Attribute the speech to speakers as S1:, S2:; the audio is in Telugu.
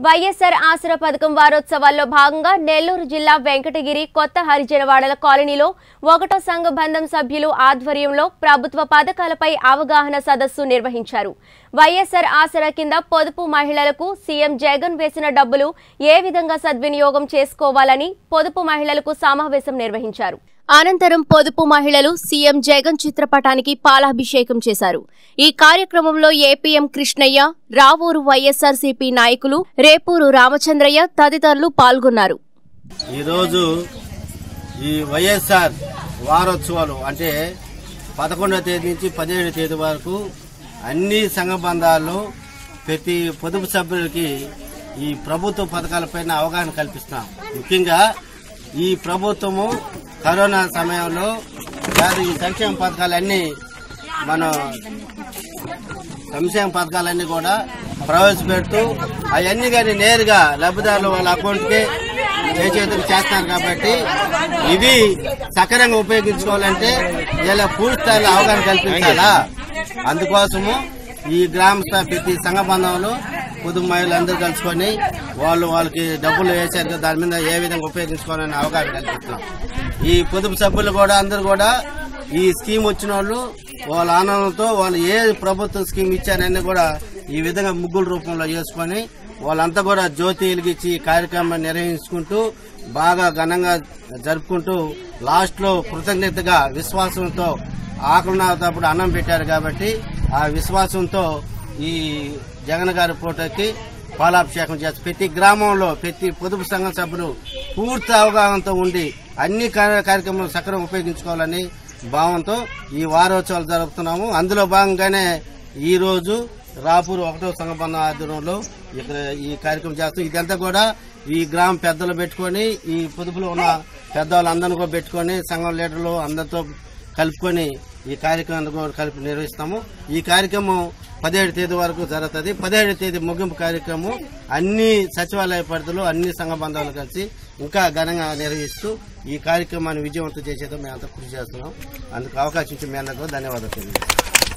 S1: వైఎస్ఆర్ ఆసరా పథకం వారోత్సవాల్లో భాగంగా నెల్లూరు జిల్లా వెంకటగిరి కొత్త హరిజనవాడల కాలనీలో ఒకటో సంఘ బంధం సభ్యులు ఆధ్వర్యంలో ప్రభుత్వ పథకాలపై అవగాహన సదస్సు నిర్వహించారు వైఎస్ఆర్ ఆసరా కింద పొదుపు మహిళలకు సీఎం జగన్ వేసిన డబ్బులు ఏ విధంగా సద్వినియోగం చేసుకోవాలని పొదుపు మహిళలకు సమావేశం నిర్వహించారు అనంతరం పొదుపు మహిళలు సీఎం జగన్ చిత్రపటానికి పాలాభిషేకం చేశారు ఈ కార్యక్రమంలో ఏపీఎం కృష్ణయ్య రావూరు వైఎస్ఆర్సీపీ నాయకులు రేపూరు రామచంద్రయ్య తదితరులు పాల్గొన్నారు
S2: ఈరోజు ఈ వైఎస్ఆర్ వారోత్సవాలు అంటే పదకొండవ తేదీ నుంచి పదిహేడవ తేదీ వరకు అన్ని సంఘ బంధాల్లో ప్రతి పొదుపు సభ్యులకి ఈ ప్రభుత్వ పథకాలపైన అవగాహన కల్పిస్తున్నాం ముఖ్యంగా ఈ ప్రభుత్వము కరోనా సమయంలో కాదు ఈ సంక్షేమ పథకాలన్నీ మనం సంక్షేమ పథకాలన్నీ కూడా ప్రవేశపెడుతూ అవన్నీ కానీ నేరుగా లబ్ధిదారులు వాళ్ళ అకౌంట్కే ఏ చేతులు చేస్తున్నారు కాబట్టి ఇవి సక్రమంగా ఉపయోగించుకోవాలంటే ఇలా పూర్తి స్థాయిలో అవగాహన కల్పించాలా అందుకోసము ఈ గ్రామ స్థాయి ప్రతి సంఘ బంధంలో పొదుపు మహిళలు అందరూ కలుసుకొని వాళ్ళు వాళ్ళకి డబ్బులు వేశారు కదా దాని మీద ఏ విధంగా ఉపయోగించుకోవాలని అవగాహన కల్పిస్తున్నాం ఈ పొదుపు సభ్యులు కూడా అందరూ కూడా ఈ స్కీమ్ వచ్చిన వాళ్ళు వాళ్ళ ఆనందంతో వాళ్ళు ఏ ప్రభుత్వ స్కీమ్ ఇచ్చారని కూడా ఈ విధంగా ముగ్గుల రూపంలో చేసుకొని వాళ్ళంతా కూడా జ్యోతి వెలిగించి ఈ కార్యక్రమాన్ని నిర్వహించుకుంటూ బాగా ఘనంగా జరుపుకుంటూ లాస్ట్ లో కృతజ్ఞతగా విశ్వాసంతో ఆకలినప్పుడు అన్నం పెట్టారు కాబట్టి ఆ విశ్వాసంతో ఈ జగన్ గారి ఫోటోకి పాలాభిషేకం చేస్తారు ప్రతి గ్రామంలో ప్రతి పొదుపు సంఘం సభ్యులు పూర్తి అవగాహనతో ఉండి అన్ని కార్య- కార్యక్రమాలు సక్రమం ఉపయోగించుకోవాలని భావంతో ఈ వారోత్సవాలు జరుపుతున్నాము అందులో భాగంగానే ఈ రోజు రాపూర్ ఒకటో సంఘబంధ ఆధ్వర్యంలో ఇక్కడ ఈ కార్యక్రమం చేస్తాం ఇదంతా కూడా ఈ గ్రామ పెద్దలు పెట్టుకొని ఈ పొదుపులో ఉన్న పెద్దవాళ్ళందరినీ కూడా పెట్టుకొని సంఘం లీడర్లు అందరితో కలుపుకొని ఈ కార్యక్రమాన్ని కూడా కలిపి నిర్వహిస్తాము ఈ కార్యక్రమం పదిహేడు తేదీ వరకు జరుగుతుంది పదిహేడు తేదీ ముగింపు కార్యక్రమం అన్ని సచివాలయ పరిధిలో అన్ని సంఘ బంధాలు కలిసి ఇంకా ఘనంగా నిర్వహిస్తూ ఈ కార్యక్రమాన్ని విజయవంతం చేసేదో మేము అంతా కృషి చేస్తున్నాం అందుకు అవకాశం ఇచ్చి మీ అందరికీ ధన్యవాదాలు తెలియజేస్తున్నాం